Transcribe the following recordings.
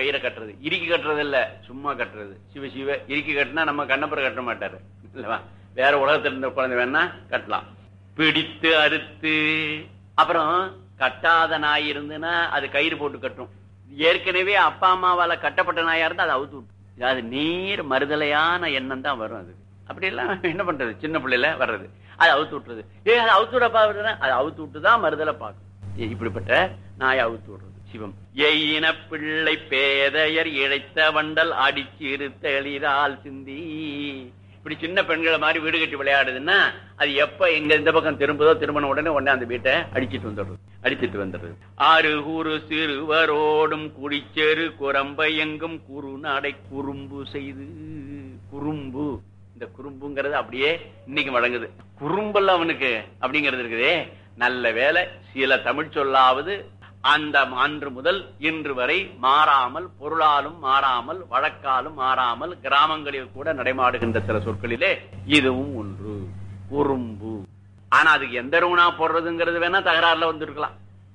கயிறை கட்டுறது இறுக்கி கட்டுறது இல்ல சும்மா கட்டுறது சிவ சிவ இறுக்கி கட்டினா நம்ம கண்ணப்பரை கட்ட மாட்டாரு இல்லவா வேற உலகத்துல இருந்த குழந்தை வேணா கட்டலாம் பிடித்து அறுத்து அப்புறம் கட்டாத நாய் இருந்துன்னா அது கயிறு போட்டு கட்டும் ஏற்கனவே அப்பா அம்மாவால கட்டப்பட்ட நாயா இருந்தா அது அவுத்து விட்டு அது நீர் மறுதலையான எண்ணம் தான் வரும் அது அப்படி எல்லாம் என்ன பண்றது சின்ன பிள்ளைல வர்றது அது அவுத்து விட்டுறது ஏ அது அவுத்து விடப்பா வருதுன்னா அது அவுத்து விட்டு தான் மறுதலை பார்க்கும் ஏ, இப்படிப்பட்ட நாயை அவுத்து விடுறது சிவம் எயின பிள்ளை பேதையர் இழைத்த வண்டல் அடிச்சிரு தெளிரால் சிந்தி இப்படி சின்ன பெண்களை மாதிரி வீடு கட்டி விளையாடுதுன்னா அது எப்ப எங்க இந்த பக்கம் திரும்புதோ திரும்பின உடனே உடனே அந்த வீட்டை அடிச்சிட்டு வந்துடுறது அடிச்சிட்டு வந்துடுறது ஆறு கூறு சிறுவரோடும் குடிச்செரு குரம்பை எங்கும் குறு நடை குறும்பு செய்து குறும்பு இந்த குறும்புங்கிறது அப்படியே இன்னைக்கு வழங்குது குறும்பல்ல அவனுக்கு அப்படிங்கிறது இருக்குதே நல்ல வேலை சில தமிழ் சொல்லாவது அந்த அன்று முதல் இன்று வரை மாறாமல் பொருளாலும் மாறாமல் வழக்காலும் மாறாமல் கிராமங்களில் கூட நடைமாடுகின்ற சில சொற்களிலே இதுவும் ஒன்று குறும்பு ஆனா அதுக்கு எந்த ரூணா போடுறதுங்கிறது வேணா தகராறுல வந்திருக்கலாம்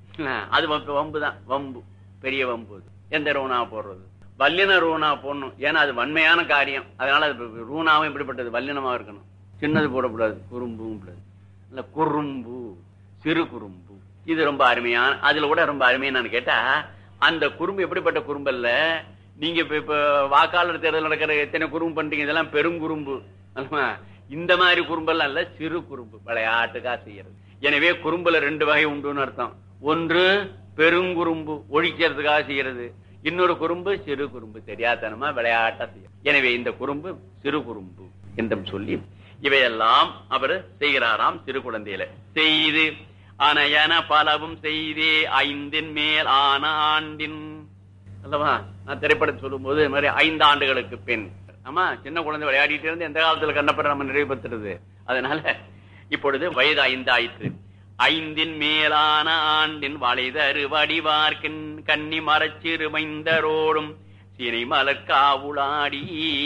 அது வம்பு- வம்பு தான் வம்பு பெரிய வம்பு அது. எந்த ரூணா போடுறது வல்லின ரூணா போடணும் ஏன்னா அது வன்மையான காரியம் அதனால அது ரூணாவும் இப்படிப்பட்டது வல்லினமா இருக்கணும் சின்னது போடக்கூடாது குறும்பும் கூடாது இல்ல குறும்பு சிறு குறும்பு இது ரொம்ப அருமையான அதுல கூட ரொம்ப அருமையானு கேட்டா அந்த குறும்பு எப்படிப்பட்ட குறும்பு அல்ல நீங்க இப்ப இப்ப வாக்காளர் தேர்தல் நடக்கிற எத்தனை குறும்பு பண்றீங்க இதெல்லாம் பெருங்குறும்பு அல்லவா? இந்த மாதிரி குறும்பெல்லாம் இல்ல சிறு குறும்பு விளையாட்டுக்கா செய்யறது எனவே குறும்புல ரெண்டு வகை உண்டுன்னு அர்த்தம் ஒன்று பெருங்குறும்பு ஒழிக்கிறதுக்காக செய்யறது இன்னொரு குறும்பு சிறு குறும்பு தெரியாதனமா விளையாட்டா செய்யும் எனவே இந்த குறும்பு சிறு குறும்பு என்றும் சொல்லி இவையெல்லாம் அவர் செய்கிறாராம் சிறு குழந்தையில செய்து அனையன பலவும் செய்தே ஐந்தின் மேல் ஆன ஆண்டின் அல்லவா நான் திரைப்படத்தை சொல்லும் போது இது மாதிரி ஐந்து ஆண்டுகளுக்கு பின் ஆமா சின்ன குழந்தை விளையாடிட்டு இருந்து எந்த காலத்துல கண்ணப்பட நம்ம நிறைவுபடுத்துறது அதனால இப்பொழுது வயது ஐந்து ஆயிற்று ஐந்தின் மேலான ஆண்டின் வளைதரு வடிவார்க்கின் கன்னி மரச்சிறுமைந்தரோடும் சினை மலர்காவுளாடி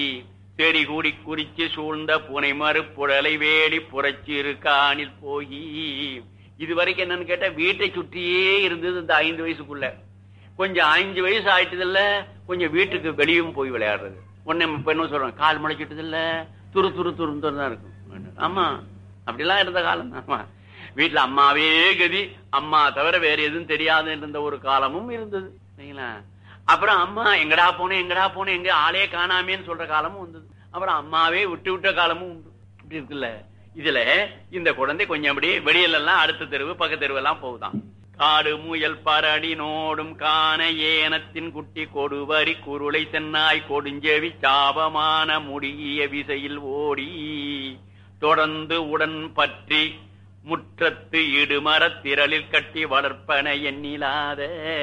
செடி கூடி குறிச்சு சூழ்ந்த புனை மறுப்புடலை வேடி புறச்சிறு காணில் போய் இது வரைக்கும் என்னன்னு கேட்டா வீட்டை சுற்றியே இருந்தது இந்த ஐந்து வயசுக்குள்ள கொஞ்சம் அஞ்சு வயசு ஆயிட்டது இல்ல கொஞ்சம் வீட்டுக்கு வெளியும் போய் விளையாடுறது உடனே இப்ப என்ன சொல்றோம் கால் முளைச்சிட்டது இல்ல துரு துரு துரு தான் இருக்கும் ஆமா அப்படிலாம் இருந்த காலம் ஆமா வீட்டுல அம்மாவே கதி அம்மா தவிர வேற எதுவும் தெரியாது இருந்த ஒரு காலமும் இருந்தது சரிங்களா அப்புறம் அம்மா எங்கடா போனேன் எங்கடா போனேன் எங்க ஆளே காணாமேன்னு சொல்ற காலமும் வந்தது அப்புறம் அம்மாவே விட்டு விட்ட காலமும் உண்டு இப்படி இருக்குல்ல இதுல இந்த குழந்தை கொஞ்சம் அப்படியே வெளியில எல்லாம் அடுத்த தெருவு பக்கத்து தெருவு எல்லாம் போகுதான் காடு முயல் பரடி நோடும் காண ஏனத்தின் குட்டி கொடுவரி குருளை சென்னாய் கொடுஞ்செவி சாபமான முடிய விசையில் ஓடி தொடர்ந்து உடன் பற்றி முற்றத்து இடுமரத் திரளில் கட்டி வளர்ப்பன எண்ணிலாத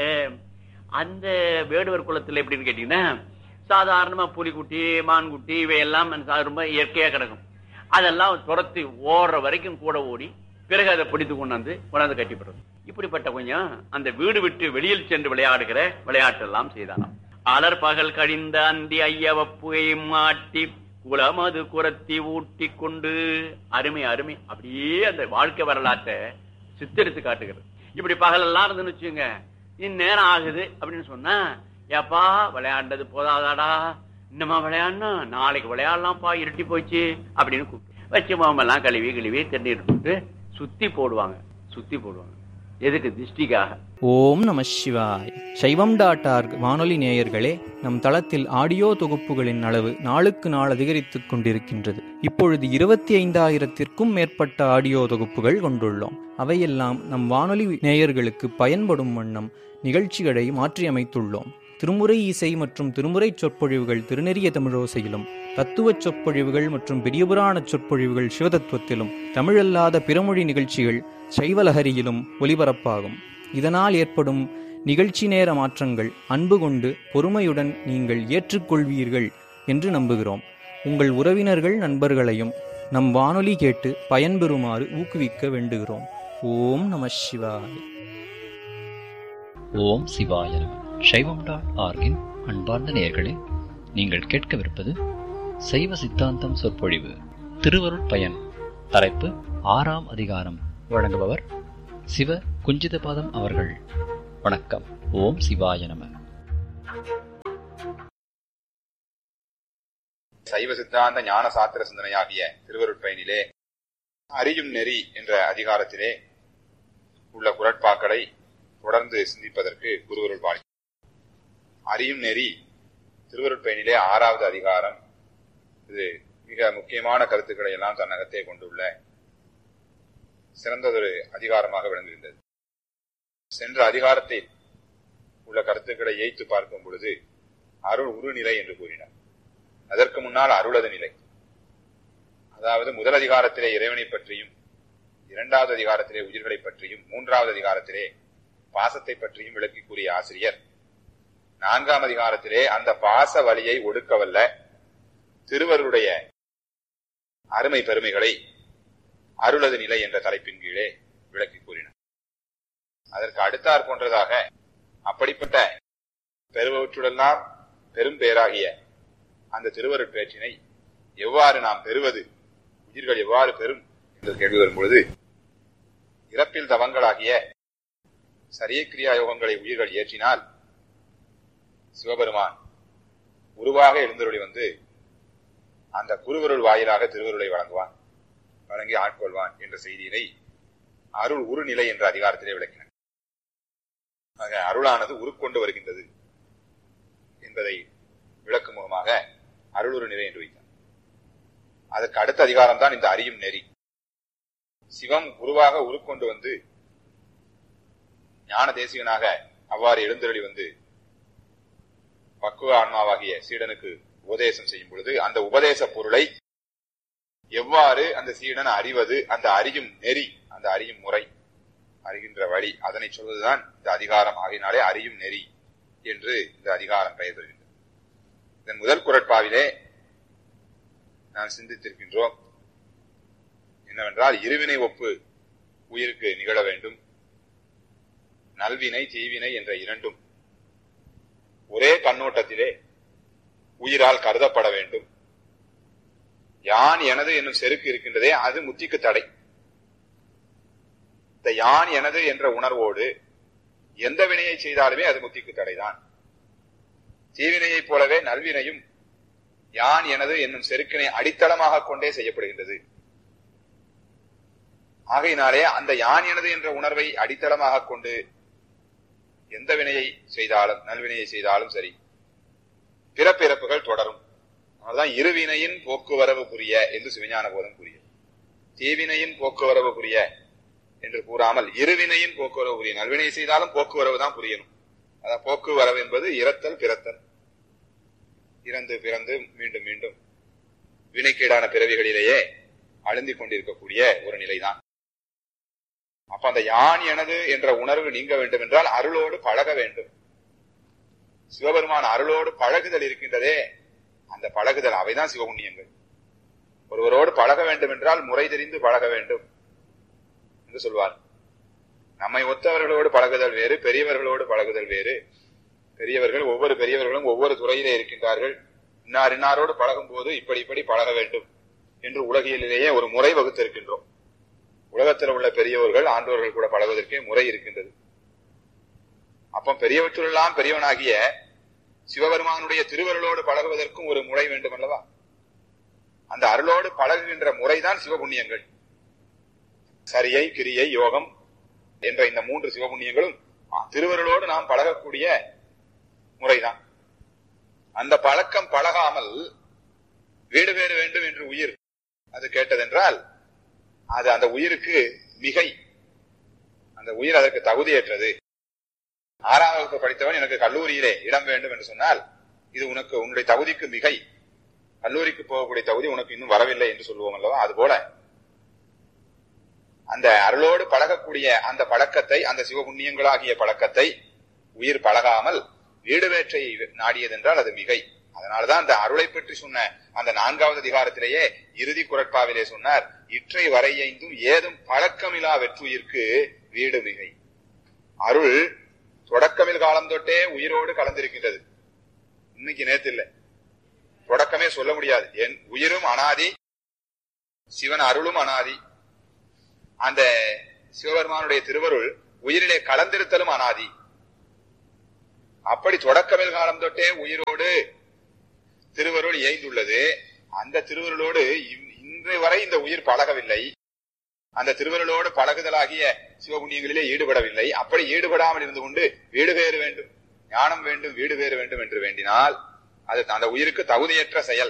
அந்த வேடுவர் குலத்துல எப்படின்னு கேட்டீங்கன்னா சாதாரணமா புலிக்குட்டி மான்குட்டி இவையெல்லாம் ரொம்ப இயற்கையா கிடக்கும் அதெல்லாம் துரத்தி ஓடுற வரைக்கும் கூட ஓடி பிறகு அதை பிடித்து கொண்டாந்து கொண்டாந்து கட்டிப்படுறது இப்படிப்பட்ட கொஞ்சம் அந்த வீடு விட்டு வெளியில் சென்று விளையாடுகிற விளையாட்டெல்லாம் செய்தாராம் அலர் பகல் கழிந்த அந்தி ஐயவப்புகை மாட்டி குளமது குரத்தி ஊட்டி கொண்டு அருமை அருமை அப்படியே அந்த வாழ்க்கை வரலாற்றை சித்தரித்து காட்டுகிறது இப்படி பகலெல்லாம் இருந்துன்னு வச்சுங்க இந்நேரம் ஆகுது அப்படின்னு சொன்னா ஏப்பா விளையாண்டது போதாதாடா இன்னமா விளையாடணும் நாளைக்கு விளையாடலாம்ப்பா இருட்டி போச்சு அப்படின்னு கூப்பிட்டு வச்சு மாமெல்லாம் கழுவி கழுவி தண்ணீர் போட்டு சுத்தி போடுவாங்க சுத்தி போடுவாங்க எதுக்கு திஷ்டிக்காக ஓம் நம சிவாய் சைவம் டாட் ஆர்க் வானொலி நேயர்களே நம் தளத்தில் ஆடியோ தொகுப்புகளின் அளவு நாளுக்கு நாள் அதிகரித்துக் கொண்டிருக்கின்றது இப்பொழுது இருபத்தி ஐந்தாயிரத்திற்கும் மேற்பட்ட ஆடியோ தொகுப்புகள் கொண்டுள்ளோம் அவையெல்லாம் நம் வானொலி நேயர்களுக்கு பயன்படும் வண்ணம் நிகழ்ச்சிகளை மாற்றியமைத்துள்ளோம் திருமுறை இசை மற்றும் திருமுறை சொற்பொழிவுகள் திருநெறிய தமிழோசையிலும் தத்துவச் சொற்பொழிவுகள் மற்றும் பெரியபுராண சொற்பொழிவுகள் சிவதத்துவத்திலும் தமிழல்லாத பிறமொழி நிகழ்ச்சிகள் சைவலஹரியிலும் ஒலிபரப்பாகும் இதனால் ஏற்படும் நிகழ்ச்சி நேர மாற்றங்கள் அன்பு கொண்டு பொறுமையுடன் நீங்கள் ஏற்றுக்கொள்வீர்கள் என்று நம்புகிறோம் உங்கள் உறவினர்கள் நண்பர்களையும் நம் வானொலி கேட்டு பயன்பெறுமாறு ஊக்குவிக்க வேண்டுகிறோம் ஓம் நம சிவாய் ஓம் சிவாய நம சைவம் டாட் ஆர்கின் அன்பார்ந்த நேயர்களே நீங்கள் கேட்கவிருப்பது சைவ சித்தாந்தம் சொற்பொழிவு திருவருட் பயன் தலைப்பு ஆறாம் அதிகாரம் வழங்குபவர் சிவ குஞ்சிதபாதம் அவர்கள் வணக்கம் ஓம் சிவாய நம சைவ சித்தாந்த ஞான சாத்திர சிந்தனையாகிய திருவருட்பயனிலே அறியும் நெறி என்ற அதிகாரத்திலே உள்ள குரட்பாக்களை தொடர்ந்து சிந்திப்பதற்கு குருவருள் பாணி அறியும் நெறி திருவருட்பயனிலே ஆறாவது அதிகாரம் இது மிக முக்கியமான கருத்துக்களை எல்லாம் தன்னகத்தே கொண்டுள்ள சிறந்ததொரு அதிகாரமாக விளங்குகின்றது சென்ற அதிகாரத்தில் உள்ள கருத்துக்களை ஏய்த்து பார்க்கும் பொழுது அருள் உருநிலை என்று கூறினார் அதற்கு முன்னால் அருளது நிலை அதாவது முதல் அதிகாரத்திலே இறைவனை பற்றியும் இரண்டாவது அதிகாரத்திலே உயிர்களை பற்றியும் மூன்றாவது அதிகாரத்திலே பாசத்தை பற்றியும் விளக்கி கூறிய ஆசிரியர் நான்காம் அதிகாரத்திலே அந்த பாச வழியை ஒடுக்கவல்ல திருவருடைய அருமை பெருமைகளை அருளது நிலை என்ற தலைப்பின் கீழே விளக்கி கூறினார் அதற்கு அடுத்தாற் போன்றதாக அப்படிப்பட்ட பெறுவற்றுடெல்லாம் பெரும் பேராகிய அந்த திருவருட்பேற்றினை எவ்வாறு நாம் பெறுவது உயிர்கள் எவ்வாறு பெறும் என்று கேள்வி வரும்பொழுது இறப்பில் தவங்களாகிய சரியக்கிரியா யோகங்களை உயிர்கள் ஏற்றினால் சிவபெருமான் உருவாக எழுந்தருளி வந்து அந்த குருவருள் வாயிலாக திருவருளை வழங்குவான் வழங்கி ஆட்கொள்வான் என்ற செய்தியினை அருள் உருநிலை என்ற அதிகாரத்திலே விளக்கினார் ஆக அருளானது உருக்கொண்டு வருகின்றது என்பதை விளக்கும் முகமாக அருளுரு நிலை என்று வைத்தார் அதற்கு அடுத்த அதிகாரம் தான் இந்த அறியும் நெறி சிவம் உருவாக உருக்கொண்டு வந்து ஞான தேசிகனாக அவ்வாறு எழுந்தருளி வந்து பக்குவ ஆன்மாவாகிய சீடனுக்கு உபதேசம் செய்யும் பொழுது அந்த உபதேச பொருளை எவ்வாறு அந்த சீடன் அறிவது அந்த அறியும் நெறி அந்த அறியும் முறை அறிகின்ற வழி அதனை சொல்வதுதான் இந்த அதிகாரம் ஆகினாலே அறியும் நெறி என்று இந்த அதிகாரம் பெயர் பெறுகின்றது இதன் முதல் குரட்பாவிலே நாம் சிந்தித்திருக்கின்றோம் என்னவென்றால் இருவினை ஒப்பு உயிருக்கு நிகழ வேண்டும் நல்வினை தீவினை என்ற இரண்டும் ஒரே கண்ணோட்டத்திலே உயிரால் கருதப்பட வேண்டும் யான் எனது என்னும் செருக்கு இருக்கின்றதே அது முத்திக்கு தடை இந்த யான் எனது என்ற உணர்வோடு எந்த வினையை செய்தாலுமே அது முத்திக்கு தடைதான் தீவினையைப் போலவே நல்வினையும் யான் எனது என்னும் செருக்கினை அடித்தளமாக கொண்டே செய்யப்படுகின்றது ஆகையினாலே அந்த யான் எனது என்ற உணர்வை அடித்தளமாக கொண்டு எந்த வினையை செய்தாலும் நல்வினையை செய்தாலும் சரி பிறப்பிறப்புகள் தொடரும் அதனால்தான் இருவினையின் போக்குவரவு புரிய என்று சிவஞான போதம் கூறியது தீவினையின் போக்குவரவு புரிய என்று கூறாமல் இருவினையின் போக்குவரவு புரிய நல்வினை செய்தாலும் போக்குவரவு தான் புரியணும் அதான் போக்குவரவு என்பது இறத்தல் பிறத்தல் இறந்து பிறந்து மீண்டும் மீண்டும் வினைக்கீடான பிறவிகளிலேயே அழுந்திக் கொண்டிருக்கக்கூடிய ஒரு நிலைதான் அப்ப அந்த யான் எனது என்ற உணர்வு நீங்க வேண்டும் என்றால் அருளோடு பழக வேண்டும் சிவபெருமான் அருளோடு பழகுதல் இருக்கின்றதே அந்த பழகுதல் அவைதான் சிவபுண்ணியங்கள் ஒருவரோடு பழக வேண்டும் என்றால் முறை தெரிந்து பழக வேண்டும் என்று சொல்வார் நம்மை ஒத்தவர்களோடு பழகுதல் வேறு பெரியவர்களோடு பழகுதல் வேறு பெரியவர்கள் ஒவ்வொரு பெரியவர்களும் ஒவ்வொரு துறையிலே இருக்கின்றார்கள் இன்னார் இன்னாரோடு பழகும் போது இப்படி இப்படி பழக வேண்டும் என்று உலகிலேயே ஒரு முறை வகுத்திருக்கின்றோம் உலகத்தில் உள்ள பெரியவர்கள் ஆண்டோர்கள் கூட பழகுவதற்கே முறை இருக்கின்றது அப்போ பெரியவற்றுள்ளெல்லாம் பெரியவனாகிய சிவபெருமானுடைய திருவருளோடு பழகுவதற்கும் ஒரு முறை வேண்டும் அல்லவா அந்த அருளோடு பழகுகின்ற முறைதான் சிவபுண்ணியங்கள் சரியை கிரியை யோகம் என்ற இந்த மூன்று சிவபுண்ணியங்களும் திருவருளோடு நாம் பழகக்கூடிய முறைதான் அந்த பழக்கம் பழகாமல் வீடு வேறு வேண்டும் என்று உயிர் அது கேட்டதென்றால் அது அந்த உயிருக்கு மிகை அந்த உயிர் அதற்கு தகுதியற்றது ஆறாம் வகுப்பு படித்தவன் எனக்கு கல்லூரியிலே இடம் வேண்டும் என்று சொன்னால் இது உனக்கு உன்னுடைய தகுதிக்கு மிகை கல்லூரிக்கு போகக்கூடிய தகுதி உனக்கு இன்னும் வரவில்லை என்று சொல்லுவோம் அல்லவா அது போல அந்த அருளோடு பழகக்கூடிய அந்த பழக்கத்தை அந்த சிவபுண்ணியங்களாகிய பழக்கத்தை உயிர் பழகாமல் வீடு வேற்றை நாடியதென்றால் அது மிகை அதனாலதான் அந்த அருளை பற்றி சொன்ன அந்த நான்காவது அதிகாரத்திலேயே இறுதி குரட்பாவிலே சொன்னார் இற்றை வரையைந்தும் ஏதும் பழக்கமிலா வெற்றுயிர்க்கு வீடு மிகை அருள் தொடக்கமில் காலம் தொட்டே உயிரோடு கலந்திருக்கின்றது இன்னைக்கு நேத்து இல்ல தொடக்கமே சொல்ல முடியாது என் உயிரும் அனாதி சிவன் அருளும் அனாதி அந்த சிவபெருமானுடைய திருவருள் உயிரிலே கலந்திருத்தலும் அனாதி அப்படி தொடக்கமில் காலம் தொட்டே உயிரோடு திருவருள் இயைந்துள்ளது அந்த திருவருளோடு இன்- இன்று வரை இந்த உயிர் பழகவில்லை அந்த திருவருளோடு பழகுதலாகிய சிவபுண்ணியங்களிலே ஈடுபடவில்லை அப்படி ஈடுபடாமல் இருந்து கொண்டு வீடு வேறு வேண்டும் ஞானம் வேண்டும் வீடு வேறு வேண்டும் என்று வேண்டினால் அது அந்த உயிருக்கு தகுதியற்ற செயல்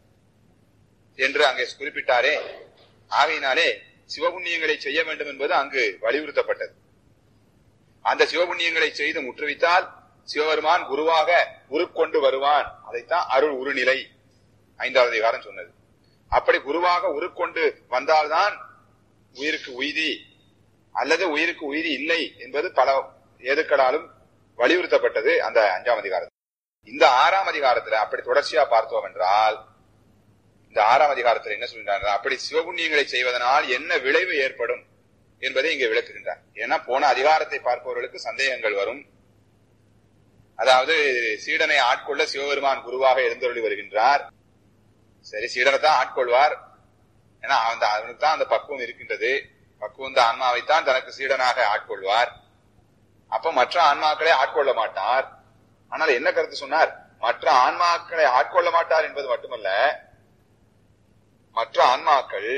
என்று அங்கே குறிப்பிட்டாரே ஆகையினாலே சிவபுண்ணியங்களை செய்ய வேண்டும் என்பது அங்கு வலியுறுத்தப்பட்டது அந்த சிவபுண்ணியங்களை செய்து முற்றுவித்தால் சிவபெருமான் குருவாக உருக்கொண்டு வருவான் அதைத்தான் அருள் உருநிலை ஐந்தாவது அதிகாரம் சொன்னது அப்படி குருவாக உருக்கொண்டு வந்தால்தான் உயிருக்கு உய்தி அல்லது உயிருக்கு உய்தி இல்லை என்பது பல ஏதுக்களாலும் வலியுறுத்தப்பட்டது அந்த அஞ்சாம் அதிகாரத்தில் இந்த ஆறாம் அதிகாரத்துல அப்படி தொடர்ச்சியா பார்த்தோம் என்றால் இந்த ஆறாம் அதிகாரத்தில் என்ன சொல்கின்றார் அப்படி சிவபுண்ணியங்களை செய்வதனால் என்ன விளைவு ஏற்படும் என்பதை இங்கே விளக்குகின்றார் ஏன்னா போன அதிகாரத்தை பார்ப்பவர்களுக்கு சந்தேகங்கள் வரும் அதாவது சீடனை ஆட்கொள்ள சிவபெருமான் குருவாக எழுந்தருளி வருகின்றார் சரி சீடனை தான் ஆட்கொள்வார் ஏன்னா அந்த அவனுக்கு தான் அந்த பக்குவம் இருக்கின்றது பக்குவம் அந்த ஆன்மாவைத்தான் தனக்கு சீடனாக ஆட்கொள்வார் அப்ப மற்ற ஆன்மாக்களை ஆட்கொள்ள மாட்டார் ஆனால் என்ன கருத்து சொன்னார் மற்ற ஆன்மாக்களை ஆட்கொள்ள மாட்டார் என்பது மட்டுமல்ல மற்ற ஆன்மாக்கள்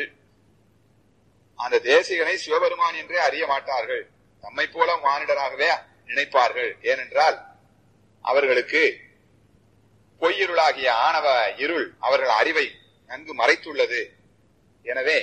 அந்த தேசிகனை சிவபெருமான் என்றே அறிய மாட்டார்கள் நம்மை போல மானிடராகவே நினைப்பார்கள் ஏனென்றால் அவர்களுக்கு பொய்யிருளாகிய ஆணவ இருள் அவர்கள் அறிவை நன்கு மறைத்துள்ளது எனவே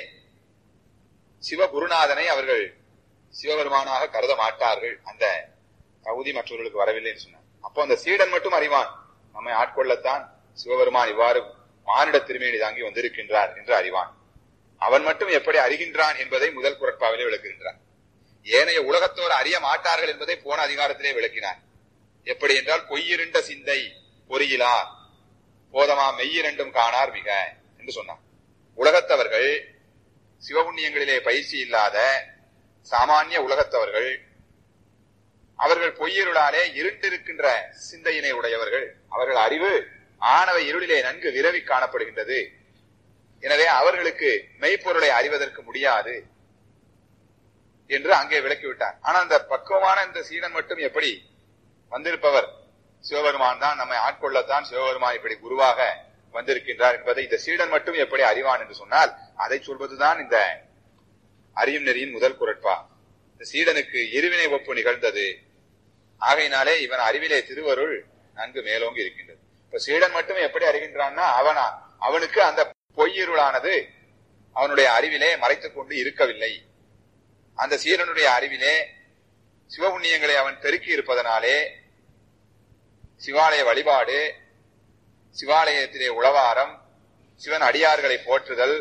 சிவகுருநாதனை அவர்கள் சிவபெருமானாக கருத மாட்டார்கள் அந்த தகுதி மற்றவர்களுக்கு வரவில்லை என்று சொன்னார் அப்போ அந்த சீடன் மட்டும் அறிவான் நம்மை ஆட்கொள்ளத்தான் சிவபெருமான் இவ்வாறு மானிட திருமேனி தாங்கி வந்திருக்கின்றார் என்று அறிவான் அவன் மட்டும் எப்படி அறிகின்றான் என்பதை முதல் குரட்பாவிலே விளக்குகின்றான் ஏனைய உலகத்தோர் அறிய மாட்டார்கள் என்பதை போன அதிகாரத்திலே விளக்கினார் எப்படி என்றால் பொய்யிருண்ட சிந்தை பொறியிலா போதமா மெய்யிரண்டும் காணார் மிக என்று சொன்னார் உலகத்தவர்கள் சிவபுண்ணியங்களிலே பயிற்சி இல்லாத சாமானிய உலகத்தவர்கள் அவர்கள் பொய்யிருளாலே இருண்டிருக்கின்ற சிந்தையினை உடையவர்கள் அவர்கள் அறிவு ஆணவ இருளிலே நன்கு விரவி காணப்படுகின்றது எனவே அவர்களுக்கு மெய்ப்பொருளை அறிவதற்கு முடியாது என்று அங்கே விளக்கிவிட்டார் ஆனா அந்த பக்குவமான இந்த சீடன் மட்டும் எப்படி வந்திருப்பவர் சிவபெருமான் தான் நம்மை ஆட்கொள்ளத்தான் சிவபெருமான் இப்படி குருவாக வந்திருக்கின்றார் என்பதை இந்த சீடன் மட்டும் எப்படி அறிவான் என்று சொன்னால் அதை சொல்வதுதான் இந்த அறியும் நெறியின் முதல் குரட்பா இந்த சீடனுக்கு இருவினை ஒப்பு நிகழ்ந்தது ஆகையினாலே இவன் அறிவிலே திருவருள் நன்கு மேலோங்கி இருக்கின்றது இப்ப சீடன் மட்டும் எப்படி அறிகின்றான்னா அவனா அவனுக்கு அந்த பொய்யிருளானது அவனுடைய அறிவிலே மறைத்துக் கொண்டு இருக்கவில்லை அந்த சீடனுடைய அறிவிலே சிவபுண்ணியங்களை அவன் பெருக்கி இருப்பதனாலே சிவாலய வழிபாடு சிவாலயத்திலே உளவாரம் சிவன் அடியார்களை போற்றுதல்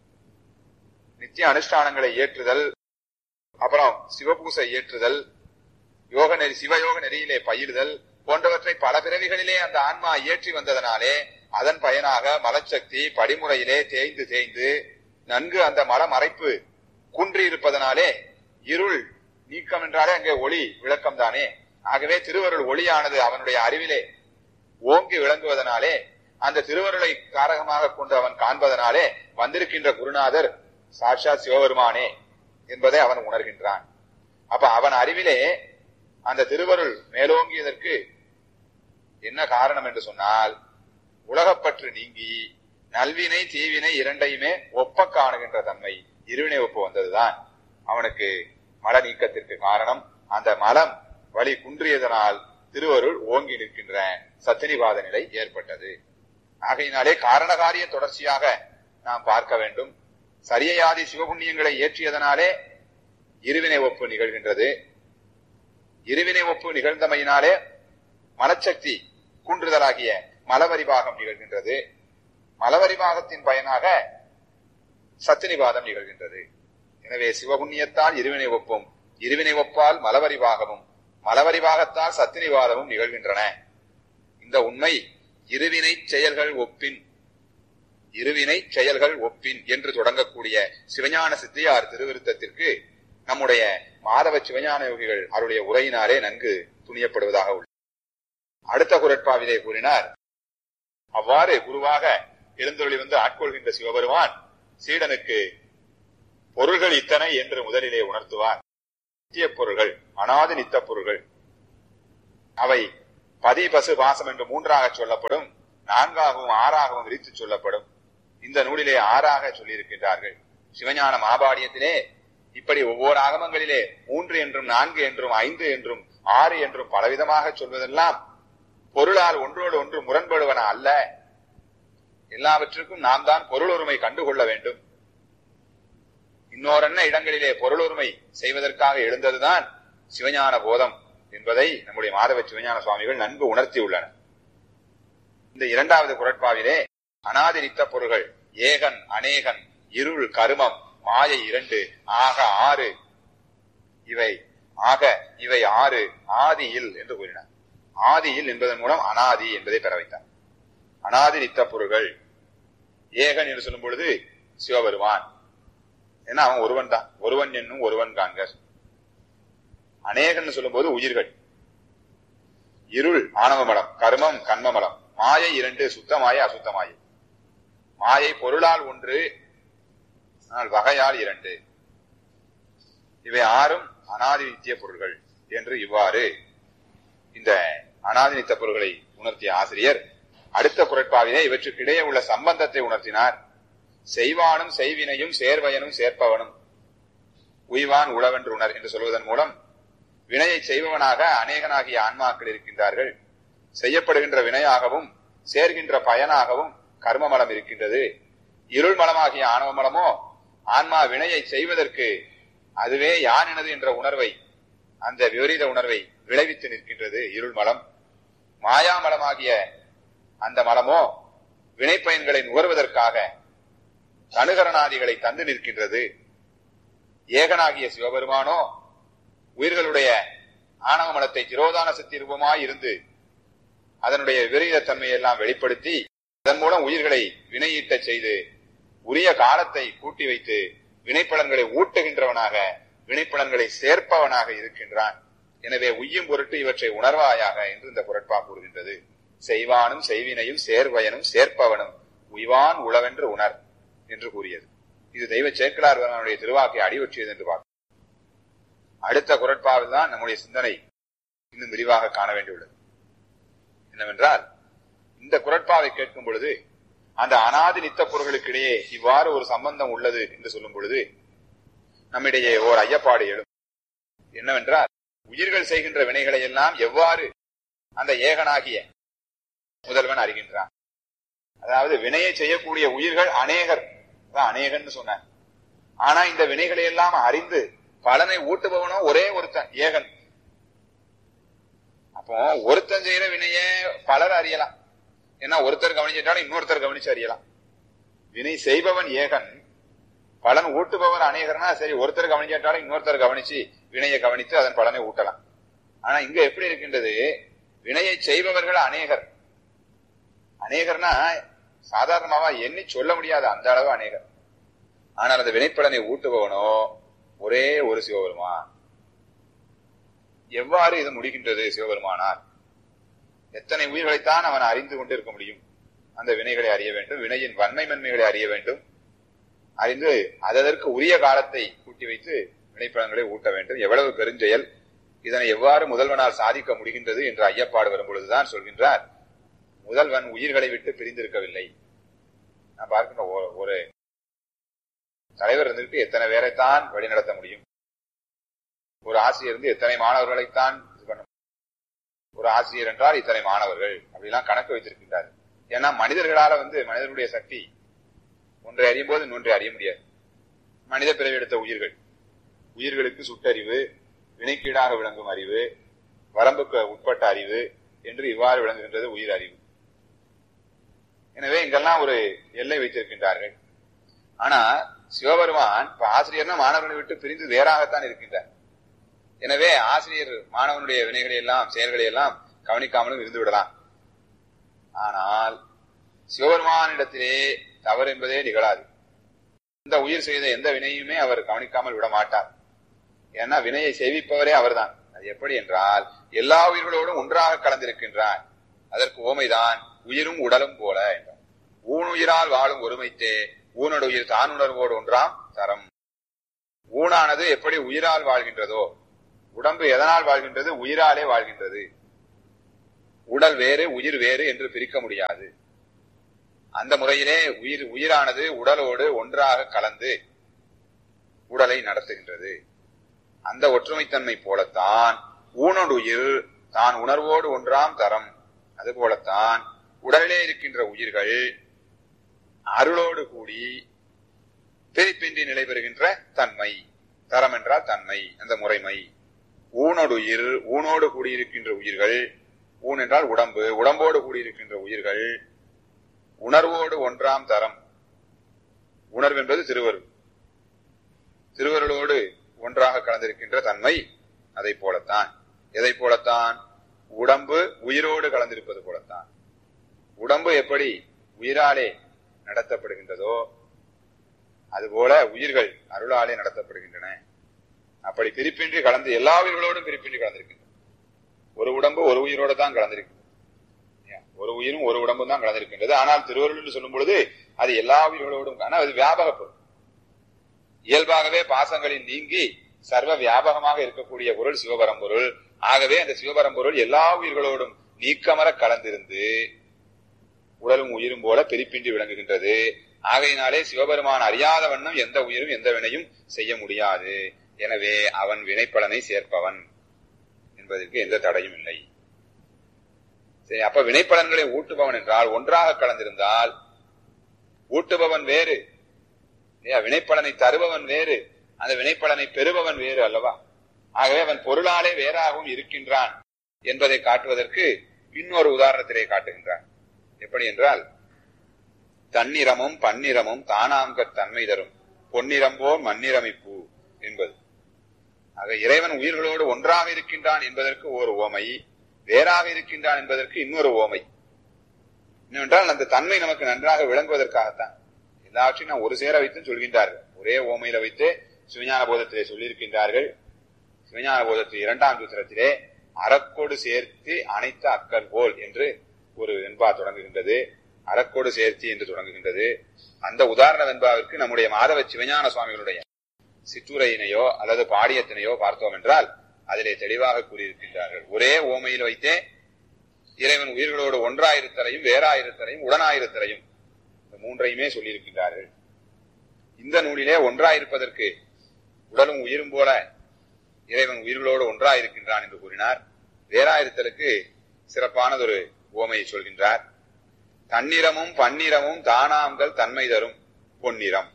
நித்திய அனுஷ்டானங்களை ஏற்றுதல் அப்புறம் சிவபூசை ஏற்றுதல் யோக நெறி சிவயோக நெறியிலே பயிலுதல் போன்றவற்றை பல பிறவிகளிலே அந்த ஆன்மா இயற்றி வந்ததனாலே அதன் பயனாக மலச்சக்தி படிமுறையிலே தேய்ந்து தேய்ந்து நன்கு அந்த மல மறைப்பு குன்றி இருப்பதனாலே இருள் நீக்கம் என்றாலே அங்கே ஒளி விளக்கம் தானே ஆகவே திருவருள் ஒளியானது அவனுடைய அறிவிலே ஓங்கி விளங்குவதனாலே அந்த திருவருளை காரகமாக கொண்டு அவன் காண்பதனாலே வந்திருக்கின்ற குருநாதர் சாட்சாத் சிவபெருமானே என்பதை அவன் உணர்கின்றான் அப்ப அவன் அறிவிலே அந்த திருவருள் மேலோங்கியதற்கு என்ன காரணம் என்று சொன்னால் உலகப்பற்று நீங்கி நல்வினை தீவினை இரண்டையுமே ஒப்ப காணுகின்ற தன்மை இருவினை ஒப்பு வந்ததுதான் அவனுக்கு மல நீக்கத்திற்கு காரணம் அந்த மலம் வழி குன்றியதனால் திருவருள் ஓங்கி நிற்கின்ற சத்தினிவாத நிலை ஏற்பட்டது ஆகையினாலே காரணகாரிய தொடர்ச்சியாக நாம் பார்க்க வேண்டும் சரியையாதி சிவபுண்ணியங்களை ஏற்றியதனாலே இருவினை ஒப்பு நிகழ்கின்றது இருவினை ஒப்பு நிகழ்ந்தமையினாலே மனச்சக்தி குன்றுதலாகிய மலவரிபாகம் நிகழ்கின்றது மலவரிபாகத்தின் பயனாக சத்தினிவாதம் நிகழ்கின்றது எனவே சிவபுண்ணியத்தால் இருவினை ஒப்பும் இருவினை ஒப்பால் மலவரிபாகமும் மலவரிபாகத்தால் சத்தினிவாதமும் நிகழ்கின்றன இந்த உண்மை இருவினை செயல்கள் ஒப்பின் இருவினை செயல்கள் ஒப்பின் என்று தொடங்கக்கூடிய சிவஞான சித்தியார் திருவிருத்தத்திற்கு நம்முடைய மாதவ சிவஞான யோகிகள் அவருடைய உரையினாலே நன்கு துணியப்படுவதாக உள்ளது அடுத்த குரட்பாவிலே கூறினார் அவ்வாறு குருவாக எழுந்தொழி வந்து ஆட்கொள்கின்ற சிவபெருமான் சீடனுக்கு பொருள்கள் இத்தனை என்று முதலிலே உணர்த்துவார் நித்திய பொருள்கள் அனாதி நித்த பொருள்கள் அவை பதி பசு பாசம் என்று மூன்றாக சொல்லப்படும் நான்காகவும் ஆறாகவும் விரித்து சொல்லப்படும் இந்த நூலிலே ஆறாக சொல்லியிருக்கின்றார்கள் சிவஞான மாபாடியத்திலே இப்படி ஒவ்வொரு ஆகமங்களிலே மூன்று என்றும் நான்கு என்றும் ஐந்து என்றும் ஆறு என்றும் பலவிதமாக சொல்வதெல்லாம் பொருளால் ஒன்றோடு ஒன்று முரண்படுவன அல்ல எல்லாவற்றுக்கும் நாம் தான் பொருளொருமை கண்டுகொள்ள வேண்டும் இன்னொரன்ன இடங்களிலே பொருளொருமை செய்வதற்காக எழுந்ததுதான் சிவஞான போதம் என்பதை நம்முடைய மாதவ சிவஞான சுவாமிகள் நன்கு உணர்த்தியுள்ளனர் இந்த இரண்டாவது குரட்பாவிலே அனாதி நித்த பொருள்கள் ஏகன் அநேகன் இருள் கருமம் மாயை இரண்டு ஆக ஆறு இவை ஆக இவை ஆறு ஆதியில் என்று கூறினார் ஆதியில் என்பதன் மூலம் அனாதி என்பதை பெற வைத்தார் அனாதி நித்த பொருள்கள் ஏகன் என்று சொல்லும் பொழுது சிவபெருமான் ஏன்னா அவன் ஒருவன் தான் ஒருவன் என்னும் ஒருவன் காண்க அநேகன் சொல்லும் போது உயிர்கள் இருள் ஆணவ மலம் கர்மம் கண்ம மலம் மாயை இரண்டு சுத்தமாய அசுத்தமாய மாயை பொருளால் ஒன்று ஆனால் வகையால் இரண்டு இவை ஆறும் அனாதி நித்திய பொருள்கள் என்று இவ்வாறு இந்த அனாதி நித்த பொருள்களை உணர்த்திய ஆசிரியர் அடுத்த குரட்பாவிலே இவற்றுக்கு இடையே உள்ள சம்பந்தத்தை உணர்த்தினார் செய்வானும் செய்வினையும் சேர்வயனும் சேர்ப்பவனும் உய்வான் உழவென்று உணர் என்று சொல்வதன் மூலம் வினையை செய்பவனாக அநேகனாகிய ஆன்மாக்கள் இருக்கின்றார்கள் செய்யப்படுகின்ற வினையாகவும் சேர்கின்ற பயனாகவும் கர்ம மலம் இருக்கின்றது இருள் மலமாகிய ஆணவ மலமோ ஆன்மா வினையை செய்வதற்கு அதுவே யான் எனது என்ற உணர்வை அந்த விபரீத உணர்வை விளைவித்து நிற்கின்றது இருள் மலம் மாயாமலமாகிய அந்த மலமோ வினைப்பயன்களை நுகர்வதற்காக தனுகரணாதிகளை தந்து நிற்கின்றது ஏகனாகிய சிவபெருமானோ உயிர்களுடைய ஆணவ மலத்தை திரோதான சக்தி ரூபமாய் இருந்து அதனுடைய விபரீத தன்மையை எல்லாம் வெளிப்படுத்தி அதன் மூலம் உயிர்களை வினையீட்ட செய்து உரிய காலத்தை கூட்டி வைத்து வினைப்பலன்களை ஊட்டுகின்றவனாக வினைப்பலன்களை சேர்ப்பவனாக இருக்கின்றான் எனவே உய்யும் பொருட்டு இவற்றை உணர்வாயாக என்று இந்த குரட்பா கூறுகின்றது செய்வானும் செய்வினையும் சேர்வயனும் சேர்ப்பவனும் உய்வான் உளவென்று உணர் என்று கூறியது இது தெய்வ சேக்கலார் அவனுடைய திருவாக்கை அடிவற்றியது என்று பார்க்கிறோம் அடுத்த குரட்பாவில் தான் நம்முடைய சிந்தனை இன்னும் விரிவாக காண வேண்டியுள்ளது என்னவென்றால் இந்த குரட்பாவை கேட்கும் பொழுது அந்த அனாதி நித்த பொருள்களுக்கிடையே இவ்வாறு ஒரு சம்பந்தம் உள்ளது என்று சொல்லும் பொழுது நம்மிடையே ஓர் ஐயப்பாடு எழும் என்னவென்றால் உயிர்கள் செய்கின்ற வினைகளை எல்லாம் எவ்வாறு அந்த ஏகனாகிய முதல்வன் அறிகின்றான் அதாவது வினையை செய்யக்கூடிய உயிர்கள் அநேகர் அதான் அநேகன்னு சொன்னார் ஆனா இந்த வினைகளை எல்லாம் அறிந்து பலனை ஊட்டுபவனோ ஒரே ஒருத்தன் ஏகன் அப்போ ஒருத்தன் செய்யற வினைய பலர் அறியலாம் ஏன்னா ஒருத்தர் கவனிச்சிட்டாலும் இன்னொருத்தர் கவனிச்சு அறியலாம் வினை செய்பவன் ஏகன் பலன் ஊட்டுபவர் அநேகர்னா சரி ஒருத்தர் கவனிச்சிட்டாலும் இன்னொருத்தர் கவனிச்சு வினையை கவனித்து அதன் பலனை ஊட்டலாம் ஆனா இங்க எப்படி இருக்கின்றது வினையை செய்பவர்கள் அநேகர் அநேகர்னா சாதாரணமாவா எண்ணி சொல்ல முடியாத அந்த அளவு அநேகர் ஆனால் அந்த வினைப்பலனை ஊட்டுபவனோ ஒரே ஒரு சிவபெருமான் எவ்வாறு இது முடிகின்றது சிவபெருமானார் எத்தனை உயிர்களைத்தான் அவன் அறிந்து கொண்டிருக்க முடியும் அந்த வினைகளை அறிய வேண்டும் வினையின் வன்மை மென்மைகளை அறிய வேண்டும் அறிந்து அதற்கு உரிய காலத்தை கூட்டி வைத்து வினைப்பலன்களை ஊட்ட வேண்டும் எவ்வளவு பெருஞ்செயல் இதனை எவ்வாறு முதல்வனால் சாதிக்க முடிகின்றது என்று ஐயப்பாடு வரும் பொழுதுதான் சொல்கின்றார் முதல்வன் உயிர்களை விட்டு பிரிந்திருக்கவில்லை நான் பார்க்கின்ற ஒரு தலைவர் இருந்துட்டு எத்தனை பேரைத்தான் வழிநடத்த முடியும் ஒரு ஆசிரியர் இருந்து எத்தனை மாணவர்களைத்தான் இது பண்ண ஒரு ஆசிரியர் என்றால் இத்தனை மாணவர்கள் அப்படிலாம் கணக்கு வைத்திருக்கின்றார் ஏன்னா மனிதர்களால வந்து மனிதனுடைய சக்தி ஒன்றை அறியும் போது இன்னொன்றை அறிய முடியாது மனித பிறவி எடுத்த உயிர்கள் உயிர்களுக்கு சுட்டறிவு வினைக்கீடாக விளங்கும் அறிவு வரம்புக்கு உட்பட்ட அறிவு என்று இவ்வாறு விளங்குகின்றது உயிர் அறிவு எனவே இங்கெல்லாம் ஒரு எல்லை வைத்திருக்கின்றார்கள் ஆனா சிவபெருமான் இப்ப ஆசிரியர்னா மாணவர்களை விட்டு பிரிந்து வேறாகத்தான் இருக்கின்றார் எனவே ஆசிரியர் மாணவனுடைய வினைகளை எல்லாம் செயல்களை எல்லாம் கவனிக்காமலும் இருந்து விடலாம் ஆனால் சிவபெருமானிடத்திலே தவறு என்பதே நிகழாது இந்த உயிர் செய்த எந்த வினையுமே அவர் கவனிக்காமல் விட மாட்டார் ஏன்னா வினையை செய்விப்பவரே அவர்தான் அது எப்படி என்றால் எல்லா உயிர்களோடும் ஒன்றாக கலந்திருக்கின்றார் அதற்கு ஓமைதான் உயிரும் உடலும் போல என்றார் ஊனுயிரால் வாழும் ஒருமைத்தே ஊனோட உயிர் தான் உணர்வோடு ஒன்றாம் தரம் ஊனானது எப்படி உயிரால் வாழ்கின்றதோ உடம்பு எதனால் வாழ்கின்றது உயிராலே வாழ்கின்றது உடல் வேறு உயிர் வேறு என்று பிரிக்க முடியாது அந்த முறையிலே உயிர் உயிரானது உடலோடு ஒன்றாக கலந்து உடலை நடத்துகின்றது அந்த ஒற்றுமைத்தன்மை போலத்தான் ஊனொடுயிர் தான் உணர்வோடு ஒன்றாம் தரம் அதுபோலத்தான் உடலிலே இருக்கின்ற உயிர்கள் அருளோடு கூடி பிரிப்பின்றி நிலை பெறுகின்ற தன்மை தரம் என்றால் தன்மை அந்த முறைமை ஊனொடுயிர் ஊனோடு கூடியிருக்கின்ற உயிர்கள் ஊன் என்றால் உடம்பு உடம்போடு கூடியிருக்கின்ற உயிர்கள் உணர்வோடு ஒன்றாம் தரம் உணர்வு என்பது திருவருள் திருவருளோடு ஒன்றாக கலந்திருக்கின்ற தன்மை அதை போலத்தான் எதை போலத்தான் உடம்பு உயிரோடு கலந்திருப்பது போலத்தான் உடம்பு எப்படி உயிராலே நடத்தப்படுகின்றதோ அதுபோல உயிர்கள் அருளாலே நடத்தப்படுகின்றன அப்படி பிரிப்பின்றி கலந்து எல்லா உயிர்களோடும் பிரிப்பின்றி கலந்திருக்கின்றன ஒரு உடம்பு ஒரு உயிரோட தான் கலந்திருக்கு ஒரு உயிரும் ஒரு உடம்பும் தான் கலந்திருக்கின்றது ஆனால் திருவருள் என்று சொல்லும் பொழுது அது எல்லா உயிர்களோடும் ஆனால் அது வியாபக பொருள் இயல்பாகவே பாசங்களில் நீங்கி சர்வ வியாபகமாக இருக்கக்கூடிய பொருள் சிவபரம்பொருள் ஆகவே அந்த சிவபரம்பொருள் எல்லா உயிர்களோடும் நீக்கமர கலந்திருந்து உடலும் உயிரும் போல பிரிப்பின்றி விளங்குகின்றது ஆகையினாலே சிவபெருமான் அறியாத வண்ணம் எந்த உயிரும் எந்த வினையும் செய்ய முடியாது எனவே அவன் வினைப்பலனை சேர்ப்பவன் என்பதற்கு எந்த தடையும் இல்லை சரி அப்ப வினைப்பலன்களை ஊட்டுபவன் என்றால் ஒன்றாக கலந்திருந்தால் ஊட்டுபவன் வேறு வினைப்பலனை தருபவன் வேறு அந்த வினைப்பலனை பெறுபவன் வேறு அல்லவா ஆகவே அவன் பொருளாலே வேறாகவும் இருக்கின்றான் என்பதை காட்டுவதற்கு இன்னொரு உதாரணத்திலே காட்டுகின்றான் எப்படி என்றால் தன்னிறமும் பன்னிறமும் தானாங்க தன்மை தரும் பொன்னிறம்போர் மண்ணிறமிப்பூ என்பது ஆக இறைவன் உயிர்களோடு ஒன்றாக இருக்கின்றான் என்பதற்கு ஒரு ஓமை வேறாக இருக்கின்றான் என்பதற்கு இன்னொரு ஓமை என்னவென்றால் அந்த தன்மை நமக்கு நன்றாக விளங்குவதற்காகத்தான் எல்லாவற்றையும் நான் ஒரு சேர வைத்து சொல்கின்றார்கள் ஒரே ஓமையில வைத்து சிவஞான போதத்திலே சொல்லியிருக்கின்றார்கள் சிவஞான போதத்தில் இரண்டாம் சூத்திரத்திலே அறக்கோடு சேர்த்து அனைத்து அக்கல் போல் என்று ஒரு வெண்பா தொடங்குகின்றது அறக்கோடு சேர்த்தி என்று தொடங்குகின்றது அந்த உதாரண வெண்பாவிற்கு நம்முடைய மாதவ சிவஞான சுவாமிகளுடைய சிற்றுரையினையோ அல்லது பாடியத்தினையோ பார்த்தோம் என்றால் அதிலே தெளிவாக கூறியிருக்கின்றார்கள் ஒரே ஓமையில் வைத்தே இறைவன் உயிர்களோடு ஒன்றாயிருத்தலையும் வேறாயிருத்தலையும் உடனாயிருத்தலையும் இந்த மூன்றையுமே சொல்லியிருக்கின்றார்கள் இந்த நூலிலே ஒன்றாயிருப்பதற்கு உடலும் உயிரும் போல இறைவன் உயிர்களோடு ஒன்றாயிருக்கின்றான் என்று கூறினார் வேறாயிருத்தலுக்கு சிறப்பானதொரு ஓமையை சொல்கின்றார் தன்னிறமும் பன்னிறமும் தானாம்கள் தன்மை தரும் பொன்னிறம்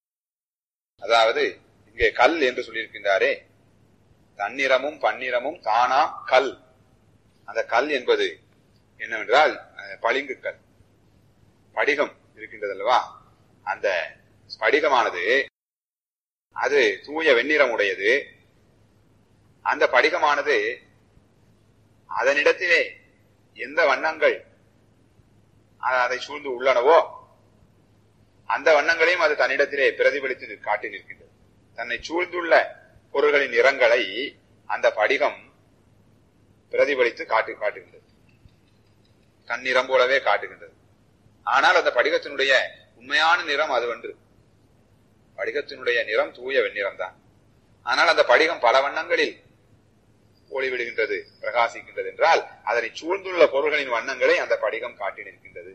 அதாவது இங்கே கல் என்று சொல்லியிருக்கின்றாரே தன்னிறமும் பன்னிறமும் தானாம் கல் அந்த கல் என்பது என்னவென்றால் பளிங்கு கல் படிகம் இருக்கின்றது அல்லவா அந்த படிகமானது அது தூய வெண்ணிறம் உடையது அந்த படிகமானது அதனிடத்திலே எந்த வண்ணங்கள் அதை சூழ்ந்து உள்ளனவோ அந்த வண்ணங்களையும் அது தன்னிடத்திலே பிரதிபலித்து காட்டி நிற்கின்றது தன்னை சூழ்ந்துள்ள பொருள்களின் நிறங்களை அந்த படிகம் பிரதிபலித்து காட்டு காட்டுகின்றது தன்னிறம் போலவே காட்டுகின்றது ஆனால் அந்த படிகத்தினுடைய உண்மையான நிறம் அது ஒன்று படிகத்தினுடைய நிறம் தூய வெண்ணிறம் தான் ஆனால் அந்த படிகம் பல வண்ணங்களில் ஒளிவிடுகின்றது பிரகாசிக்கின்றது என்றால் அதனை சூழ்ந்துள்ள பொருள்களின் வண்ணங்களை அந்த படிகம் காட்டி நிற்கின்றது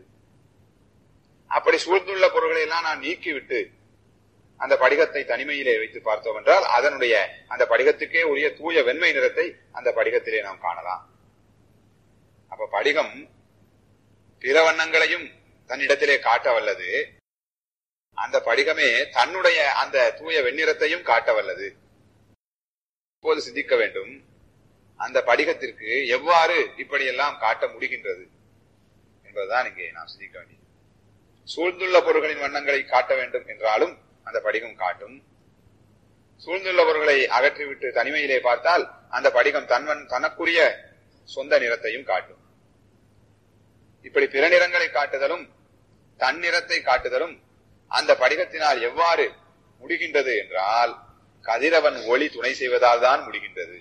அப்படி சூழ்ந்துள்ள பொருள்களை எல்லாம் நான் நீக்கிவிட்டு அந்த படிகத்தை தனிமையிலே வைத்து பார்த்தோம் என்றால் அதனுடைய அந்த படிகத்துக்கே உரிய தூய வெண்மை நிறத்தை அந்த படிகத்திலே நாம் காணலாம் அப்ப படிகம் பிற வண்ணங்களையும் தன்னிடத்திலே காட்ட வல்லது அந்த படிகமே தன்னுடைய அந்த தூய வெண்ணிறத்தையும் காட்ட வல்லது இப்போது சிந்திக்க வேண்டும் அந்த படிகத்திற்கு எவ்வாறு இப்படியெல்லாம் காட்ட முடிகின்றது என்பதுதான் இங்கே நாம் சிந்திக்க வேண்டியது சூழ்ந்துள்ள பொருள்களின் வண்ணங்களை காட்ட வேண்டும் என்றாலும் அந்த படிகம் காட்டும் சூழ்ந்துள்ள பொருள்களை அகற்றிவிட்டு தனிமையிலே பார்த்தால் அந்த படிகம் தன்வன் தனக்குரிய சொந்த நிறத்தையும் காட்டும் இப்படி பிற நிறங்களை காட்டுதலும் தன் நிறத்தை காட்டுதலும் அந்த படிகத்தினால் எவ்வாறு முடிகின்றது என்றால் கதிரவன் ஒளி துணை செய்வதால் தான் முடிகின்றது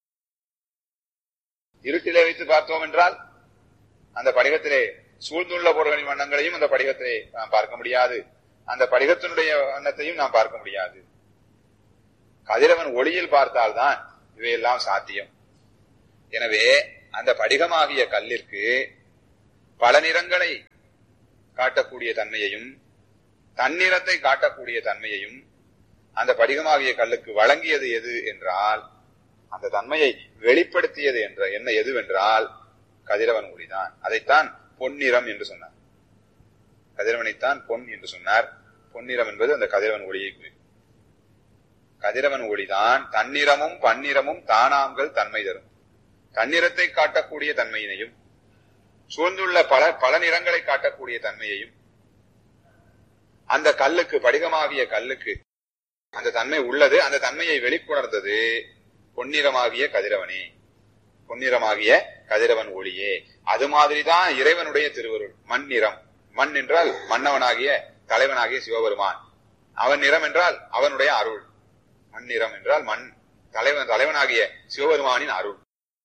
இருட்டிலே வைத்து பார்த்தோம் என்றால் அந்த படிகத்திலே சூழ்ந்துள்ள பொருள்களின் வண்ணங்களையும் அந்த படிகத்திலே நாம் பார்க்க முடியாது அந்த படிகத்தினுடைய வண்ணத்தையும் நாம் பார்க்க முடியாது கதிரவன் ஒளியில் பார்த்தால்தான் இவையெல்லாம் சாத்தியம் எனவே அந்த படிகமாகிய கல்லிற்கு பல நிறங்களை காட்டக்கூடிய தன்மையையும் தன்னிறத்தை காட்டக்கூடிய தன்மையையும் அந்த படிகமாகிய கல்லுக்கு வழங்கியது எது என்றால் அந்த தன்மையை வெளிப்படுத்தியது என்ற என்ன எதுவென்றால் கதிரவன் ஒளிதான் அதைத்தான் பொன்னிறம் என்று சொன்னார் கதிரவனைத்தான் பொன் என்று சொன்னார் பொன்னிறம் என்பது அந்த கதிரவன் ஒளியை குறிக்கும் கதிரவன் ஒளிதான் தன்னிறமும் பன்னிறமும் தானாங்கள் தன்மை தரும் தன்னிறத்தை காட்டக்கூடிய தன்மையினையும் சூழ்ந்துள்ள பல பல நிறங்களை காட்டக்கூடிய தன்மையையும் அந்த கல்லுக்கு படிகமாகிய கல்லுக்கு அந்த தன்மை உள்ளது அந்த தன்மையை வெளிக்கொணர்ந்தது பொன்னிறமாகிய கதிரவனே பொன்னிறமாகிய கதிரவன் ஒளியே அது மாதிரிதான் இறைவனுடைய திருவருள் மண் நிறம் மண் என்றால் மன்னவனாகிய தலைவனாகிய சிவபெருமான் அவன் நிறம் என்றால் அவனுடைய அருள் மண் நிறம் என்றால் மண் தலைவன் தலைவனாகிய சிவபெருமானின் அருள்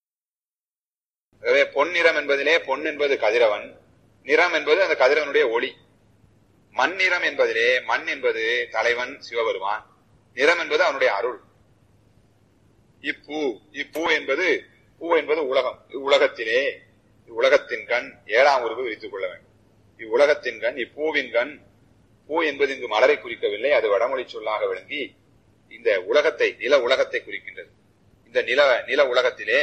ஆகவே பொன்னிறம் என்பதிலே பொன் என்பது கதிரவன் நிறம் என்பது அந்த கதிரவனுடைய ஒளி மண் நிறம் என்பதிலே மண் என்பது தலைவன் சிவபெருமான் நிறம் என்பது அவனுடைய அருள் இப்பூ இப்பூ என்பது பூ என்பது உலகம் இவ்வுலகத்திலே இவ்வுலகத்தின் கண் ஏழாம் உருவு விரித்துக் கொள்ள வேண்டும் இவ்வுலகத்தின் கண் இப்பூவின் கண் பூ என்பது இங்கு மலரை குறிக்கவில்லை அது வடமொழி சொல்லாக விளங்கி இந்த உலகத்தை நில உலகத்தை குறிக்கின்றது இந்த நில நில உலகத்திலே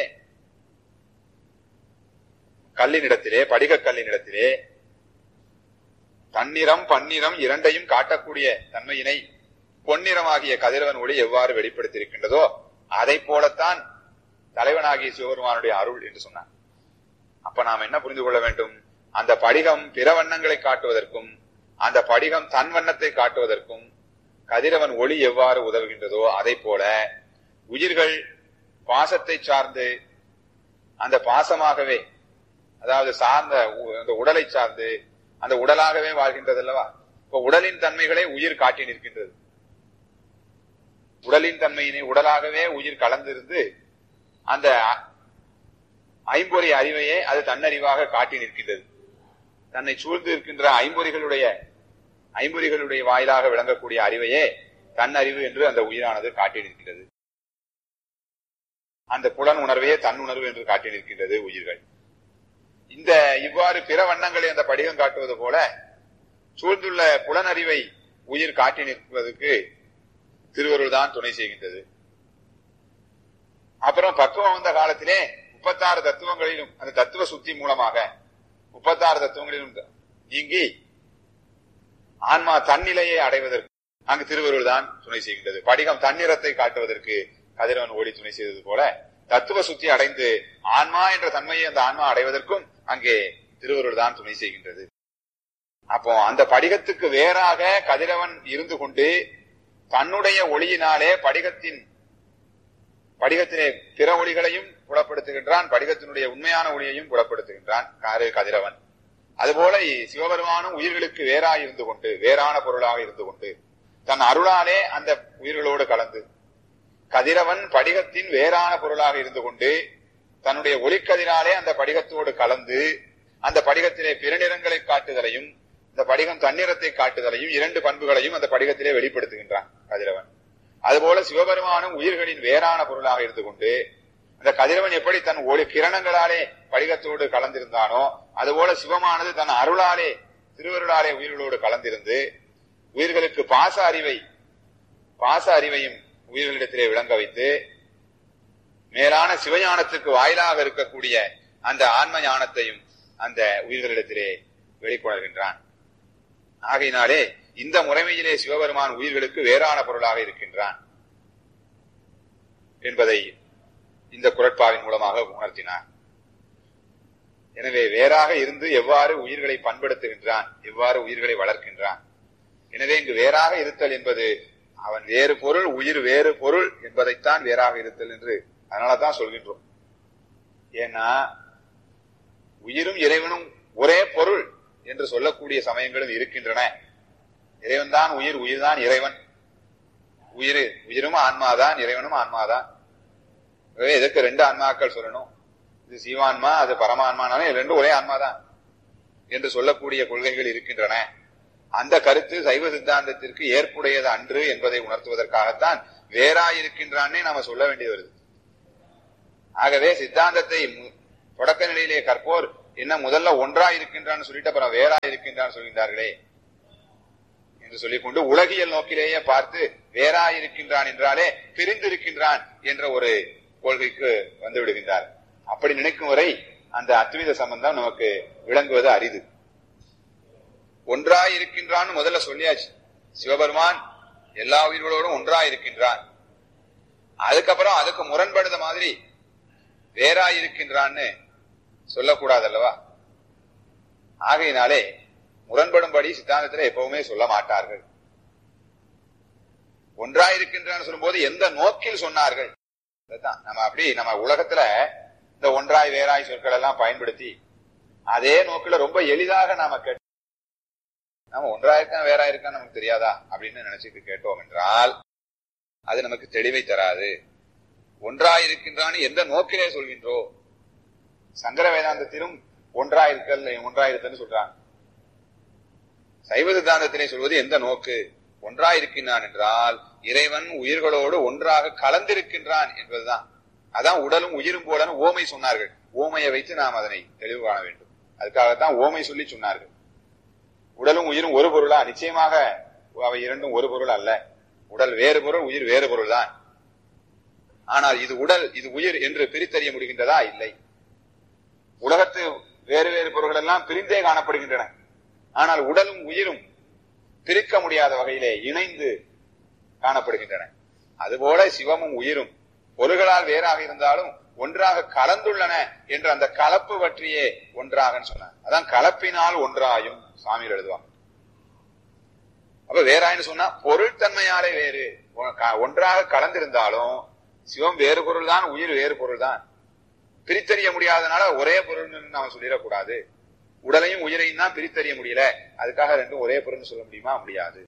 கல்லினிடத்திலே படிக கல்லினிடத்திலே தன்னிறம் பன்னிறம் இரண்டையும் காட்டக்கூடிய தன்மையினை பொன்னிறமாகிய கதிரவன் ஒளி எவ்வாறு வெளிப்படுத்தியிருக்கின்றதோ அதை போலத்தான் தலைவனாகிய சிவபெருமானுடைய அருள் என்று சொன்னார் அப்ப நாம் என்ன புரிந்து கொள்ள வேண்டும் அந்த படிகம் பிற வண்ணங்களை காட்டுவதற்கும் அந்த படிகம் தன் வண்ணத்தை காட்டுவதற்கும் கதிரவன் ஒளி எவ்வாறு உதவுகின்றதோ அதை போல உயிர்கள் பாசத்தை சார்ந்து அந்த பாசமாகவே அதாவது சார்ந்த உ- அந்த உடலை சார்ந்து அந்த உடலாகவே வாழ்கின்றது அல்லவா இப்ப உடலின் தன்மைகளை உயிர் காட்டி நிற்கின்றது உடலின் தன்மையினை உடலாகவே உயிர் கலந்திருந்து அந்த அ- ஐம்பொறி அறிவையே அது தன்னறிவாக காட்டி நிற்கின்றது தன்னை சூழ்ந்து இருக்கின்ற ஐம்பொறிகளுடைய ஐம்பொறிகளுடைய வாயிலாக விளங்கக்கூடிய அறிவையே தன்னறிவு என்று அந்த உயிரானது காட்டி நிற்கின்றது அந்த புலன் உணர்வையே தன் உணர்வு என்று காட்டி நிற்கின்றது உயிர்கள் இந்த இவ்வாறு பிற வண்ணங்களை அந்த படிகம் காட்டுவது போல சூழ்ந்துள்ள புலனறிவை உயிர் காட்டி நிற்பதற்கு திருவருள் தான் துணை செய்கின்றது அப்புறம் பக்குவம் வந்த காலத்திலே முப்பத்தாறு தத்துவங்களிலும் அந்த தத்துவ சுத்தி மூலமாக முப்பத்தாறு தத்துவங்களிலும் நீங்கி ஆன்மா தன்னிலையை அடைவதற்கு அங்கு திருவருள் தான் துணை செய்கின்றது படிகம் தன்னிறத்தை காட்டுவதற்கு கதிரவன் ஓடி துணை செய்தது போல தத்துவ சுத்தி அடைந்து ஆன்மா என்ற தன்மையை அந்த ஆன்மா அடைவதற்கும் அங்கே திருவருள் தான் துணை செய்கின்றது அப்போ அந்த படிகத்துக்கு வேறாக கதிரவன் இருந்து கொண்டு தன்னுடைய ஒளியினாலே படிகத்தின் படிகத்திலே பிற ஒளிகளையும் புலப்படுத்துகின்றான் படிகத்தினுடைய உண்மையான ஒளியையும் புலப்படுத்துகின்றான் காரு கதிரவன் அதுபோல சிவபெருமானும் உயிர்களுக்கு வேறாய் இருந்து கொண்டு வேறான பொருளாக இருந்து கொண்டு தன் அருளாலே அந்த உயிர்களோடு கலந்து கதிரவன் படிகத்தின் வேறான பொருளாக இருந்து கொண்டு தன்னுடைய ஒளிக்கதிராலே அந்த படிகத்தோடு கலந்து அந்த படிகத்திலே பிறநிறங்களை காட்டுதலையும் இந்த படிகம் தன்னிறத்தை காட்டுதலையும் இரண்டு பண்புகளையும் அந்த படிகத்திலே வெளிப்படுத்துகின்றான் கதிரவன் அதுபோல சிவபெருமானும் உயிர்களின் வேறான பொருளாக இருந்து கொண்டு அந்த கதிரவன் எப்படி தன் ஒளி கிரணங்களாலே படிகத்தோடு கலந்திருந்தானோ அதுபோல சிவமானது தன் அருளாலே திருவருளாலே உயிர்களோடு கலந்திருந்து உயிர்களுக்கு பாச அறிவை பாச அறிவையும் உயிர்களிடத்திலே விளங்க வைத்து மேலான சிவஞானத்துக்கு வாயிலாக இருக்கக்கூடிய அந்த ஆன்ம ஞானத்தையும் அந்த உயிர்களிடத்திலே வெளிக்கொணர்கின்றான் ஆகையினாலே இந்த முறைமையிலே சிவபெருமான் உயிர்களுக்கு வேறான பொருளாக இருக்கின்றான் என்பதை இந்த குரட்பாவின் மூலமாக உணர்த்தினார் எனவே வேறாக இருந்து எவ்வாறு உயிர்களை பண்படுத்துகின்றான் எவ்வாறு உயிர்களை வளர்க்கின்றான் எனவே இங்கு வேறாக இருத்தல் என்பது அவன் வேறு பொருள் உயிர் வேறு பொருள் என்பதைத்தான் வேறாக இருத்தல் என்று அதனாலதான் சொல்கின்றோம் ஏன்னா உயிரும் இறைவனும் ஒரே பொருள் என்று சொல்லக்கூடிய சமயங்களும் இருக்கின்றன இறைவன் தான் உயிர் உயிர் தான் இறைவன் உயிர் உயிரும் ஆன்மாதான் இறைவனும் ஆன்மாதான் ஆகவே எதுக்கு ரெண்டு ஆன்மாக்கள் சொல்லணும் இது சீவான்மா அது பரமான்மானாலும் ரெண்டும் ஒரே ஆன்மாதான் என்று சொல்லக்கூடிய கொள்கைகள் இருக்கின்றன அந்த கருத்து சைவ சித்தாந்தத்திற்கு ஏற்புடையது அன்று என்பதை உணர்த்துவதற்காகத்தான் வேறாயிருக்கின்றான்னே நாம சொல்ல வேண்டியது வருது ஆகவே சித்தாந்தத்தை மு- தொடக்க நிலையிலே கற்போர் என்ன முதல்ல ஒன்றா இருக்கின்றான்னு சொல்லிட்டு அப்புறம் வேறா இருக்கின்றான்னு சொல்கின்றார்களே என்று சொல்லிக்கொண்டு உலகியல் நோக்கிலேயே பார்த்து வேறா இருக்கின்றான் என்றாலே பிரிந்து இருக்கின்றான் என்ற ஒரு கொள்கைக்கு வந்து விடுகின்றார் அப்படி நினைக்கும் வரை அந்த அத்வைத சம்பந்தம் நமக்கு விளங்குவது அரிது ஒன்றாய் இருக்கின்றான்னு முதல்ல சொல்லியாச்சு சிவபெருமான் எல்லா உயிர்களோடும் ஒன்றாய் இருக்கின்றான் அதுக்கப்புறம் அதுக்கு முரண்படுத மாதிரி வேறாய் இருக்கின்றான்னு சொல்லக்கூடாது அல்லவா ஆகையினாலே முரண்படும்படி சித்தாந்தத்தில் எப்பவுமே சொல்ல மாட்டார்கள் ஒன்றாய் இருக்கின்றான்னு சொல்லும்போது எந்த நோக்கில் சொன்னார்கள் அதுதான் நம்ம அப்படி நம்ம உலகத்துல இந்த ஒன்றாய் வேறாய் சொற்கள் எல்லாம் பயன்படுத்தி அதே நோக்கில ரொம்ப எளிதாக நாம கேட்டு நாம ஒன்றா இருக்கா வேறா இருக்கா நமக்கு தெரியாதா அப்படின்னு நினைச்சிட்டு கேட்டோம் என்றால் அது நமக்கு தெளிவை தராது ஒன்றாயிருக்கின்றான்னு எந்த நோக்கிலே சொல்கின்றோ சங்கர வேதாந்தத்திலும் ஒன்றாயிருக்கல் ஒன்றாயிருத்தன்னு சொல்றாங்க சைவ சித்தாந்தத்திலே சொல்வது எந்த நோக்கு ஒன்றாயிருக்கின்றான் என்றால் இறைவன் உயிர்களோடு ஒன்றாக கலந்திருக்கின்றான் என்பதுதான் அதான் உடலும் உயிரும் போலன்னு ஓமை சொன்னார்கள் ஓமையை வைத்து நாம் அதனை தெளிவு காண வேண்டும் அதுக்காகத்தான் ஓமை சொல்லி சொன்னார்கள் உடலும் உயிரும் ஒரு பொருளா நிச்சயமாக அவை இரண்டும் ஒரு பொருள் அல்ல உடல் வேறு பொருள் உயிர் வேறு பொருள் தான் ஆனால் இது உடல் இது உயிர் என்று பிரித்தறிய முடிகின்றதா இல்லை உலகத்து வேறு வேறு பொருள்கள் எல்லாம் பிரிந்தே காணப்படுகின்றன ஆனால் உடலும் உயிரும் பிரிக்க முடியாத வகையிலே இணைந்து காணப்படுகின்றன அதுபோல சிவமும் உயிரும் பொருள்களால் வேறாக இருந்தாலும் ஒன்றாக கலந்துள்ளன என்ற அந்த கலப்பு பற்றியே ஒன்றாக சொன்னார் அதான் கலப்பினால் ஒன்றாயும் சாமியில் எழுதுவாங்க அப்ப வேறாயின்னு சொன்னா பொருள் தன்மையாலே வேறு ஒன்றாக கலந்திருந்தாலும் சிவம் வேறு பொருள் தான் உயிர் வேறு பொருள் தான் பிரித்தறிய முடியாதனால ஒரே பொருள் நாம சொல்லிடக்கூடாது உடலையும் உயிரையும் தான் பிரித்தறிய முடியல அதுக்காக ரெண்டும் ஒரே பொருள்னு சொல்ல முடியுமா முடியாது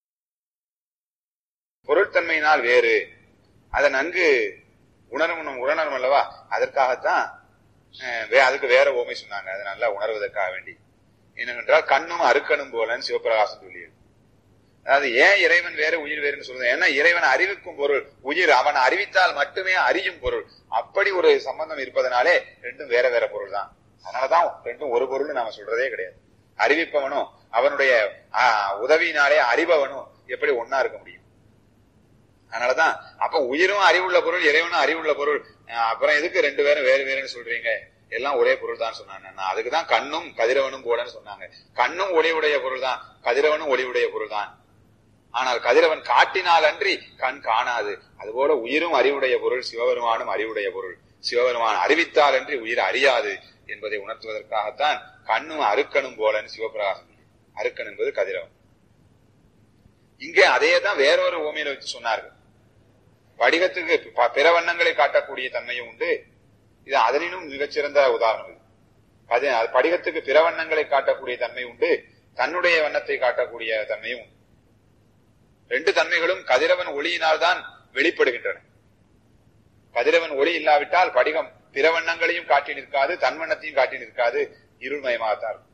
பொருட்தன்மையினால் வேறு அதை நன்கு உணரும் உணரணும் அல்லவா அதற்காகத்தான் அதுக்கு வேற ஓமை சொன்னாங்க அதை நல்லா உணர்வதற்காக வேண்டி என்னவென்றால் கண்ணும் அறுக்கணும் போலன்னு சிவபிரகாசம் சொல்லியது அதாவது ஏன் இறைவன் வேறு உயிர் வேறுன்னு சொல்றது ஏன்னா இறைவன் அறிவிக்கும் பொருள் உயிர் அவன் அறிவித்தால் மட்டுமே அறியும் பொருள் அப்படி ஒரு சம்பந்தம் இருப்பதனாலே ரெண்டும் வேற வேற பொருள் தான் அதனாலதான் ரெண்டும் ஒரு பொருள் நாம சொல்றதே கிடையாது அறிவிப்பவனும் அவனுடைய உதவியினாலே அறிபவனும் எப்படி ஒன்னா இருக்க முடியும் அதனாலதான் அப்ப உயிரும் அறிவுள்ள பொருள் இறைவனும் அறிவுள்ள பொருள் அப்புறம் எதுக்கு ரெண்டு பேரும் வேறு வேறுன்னு சொல்றீங்க எல்லாம் ஒரே பொருள் தான் சொன்னாங்க அதுக்குதான் கண்ணும் கதிரவனும் போலன்னு சொன்னாங்க கண்ணும் ஒளிவுடைய பொருள் தான் கதிரவனும் ஒளிவுடைய பொருள் தான் ஆனால் கதிரவன் காட்டினால் அன்றி கண் காணாது அதுபோல உயிரும் அறிவுடைய பொருள் சிவபெருமானும் அறிவுடைய பொருள் சிவபெருமான் அறிவித்தால் அன்றி உயிர் அறியாது என்பதை உணர்த்துவதற்காகத்தான் கண்ணும் அருக்கனும் போலன்னு சிவபிரகாசம் அருக்கன் என்பது கதிரவன் இங்கே அதே தான் வேறொரு ஓமையில வச்சு சொன்னார்கள் படிகத்துக்கு பிற வண்ணங்களை காட்டக்கூடிய தன்மையும் உண்டு இது அதனினும் மிகச்சிறந்த உதாரணம் இது அது படிகத்துக்கு பிற வண்ணங்களை காட்டக்கூடிய தன்மை உண்டு தன்னுடைய வண்ணத்தை காட்டக்கூடிய தன்மையும் உண்டு ரெண்டு தன்மைகளும் கதிரவன் ஒளியினால் தான் வெளிப்படுகின்றன கதிரவன் ஒளி இல்லாவிட்டால் படிகம் பிற வண்ணங்களையும் காட்டி நிற்காது தன் வண்ணத்தையும் காட்டி நிற்காது இருள்மயமாகத்தான் இருக்கும்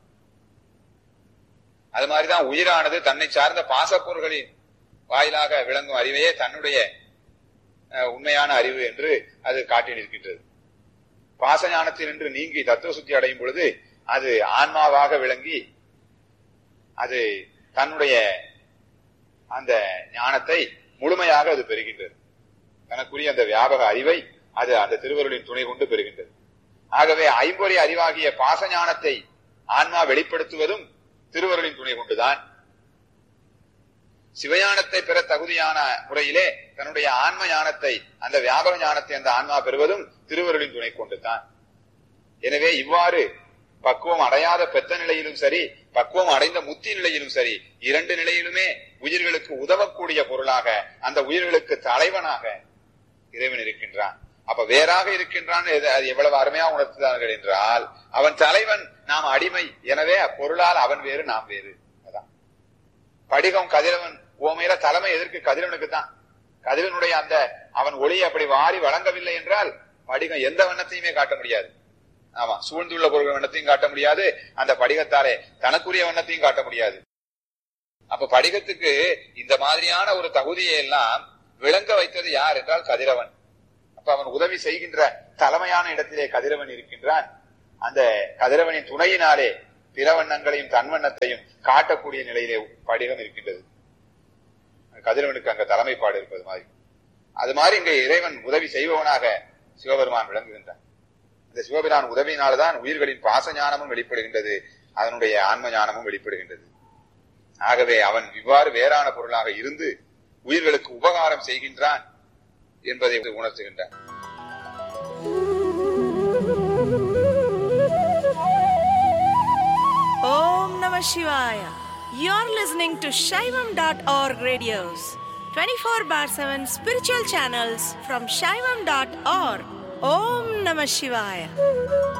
அது மாதிரிதான் உயிரானது தன்னை சார்ந்த பாசப்பொருள்களின் வாயிலாக விளங்கும் அறிவையே தன்னுடைய உண்மையான அறிவு என்று அது காட்டி நிற்கின்றது பாசஞானத்தில் என்று நீங்கி தத்துவ சுத்தி அடையும் பொழுது அது ஆன்மாவாக விளங்கி அது தன்னுடைய அந்த ஞானத்தை முழுமையாக அது பெறுகின்றது தனக்குரிய அந்த வியாபக அறிவை அது அந்த திருவருளின் துணை கொண்டு பெறுகின்றது ஆகவே ஐம்பொறி அறிவாகிய பாச ஞானத்தை ஆன்மா வெளிப்படுத்துவதும் திருவருளின் துணை கொண்டுதான் சிவஞானத்தை பெற தகுதியான முறையிலே தன்னுடைய ஆன்ம ஞானத்தை அந்த வியாபக ஞானத்தை அந்த ஆன்மா பெறுவதும் திருவருளின் துணை கொண்டுதான் எனவே இவ்வாறு பக்குவம் அடையாத பெத்த நிலையிலும் சரி பக்குவம் அடைந்த முத்தி நிலையிலும் சரி இரண்டு நிலையிலுமே உயிர்களுக்கு உதவக்கூடிய பொருளாக அந்த உயிர்களுக்கு தலைவனாக இறைவன் இருக்கின்றான் அப்ப வேறாக இருக்கின்றான் அது எவ்வளவு அருமையா உணர்த்துகிறார்கள் என்றால் அவன் தலைவன் நாம் அடிமை எனவே அப்பொருளால் அவன் வேறு நாம் வேறு அதான் படிகம் கதிரவன் ஓமையில தலைமை எதற்கு கதிரவனுக்கு தான் கதிரவனுடைய அந்த அவன் ஒளியை அப்படி வாரி வழங்கவில்லை என்றால் படிகம் எந்த வண்ணத்தையுமே காட்ட முடியாது ஆமா சூழ்ந்துள்ள பொருள் வண்ணத்தையும் காட்ட முடியாது அந்த படிகத்தாலே தனக்குரிய வண்ணத்தையும் காட்ட முடியாது அப்ப படிகத்துக்கு இந்த மாதிரியான ஒரு தகுதியை எல்லாம் விளங்க வைத்தது யார் என்றால் கதிரவன் அப்ப அவன் உதவி செய்கின்ற தலைமையான இடத்திலே கதிரவன் இருக்கின்றான் அந்த கதிரவனின் துணையினாலே பிற வண்ணங்களையும் தன்வண்ணத்தையும் காட்டக்கூடிய நிலையிலே படிகம் இருக்கின்றது கதிரவனுக்கு அங்க தலைமைப்பாடு இருப்பது மாதிரி அது மாதிரி இங்க இறைவன் உதவி செய்பவனாக சிவபெருமான் விளங்குகின்றான் இந்த சிவபிரான் உதவியினால்தான் உயிர்களின் பாச ஞானமும் வெளிப்படுகின்றது அதனுடைய ஆன்ம ஞானமும் வெளிப்படுகின்றது ஆகவே அவன் இவ்வாறு வேறான பொருளாக இருந்து உயிர்களுக்கு உபகாரம் செய்கின்றான் என்பதை உணர்த்துகின்றான் Om Namah Shivaya. You're listening to Shaivam.org radios, 24 bar 7 spiritual channels from Shaivam.org. Om Namah Shivaya.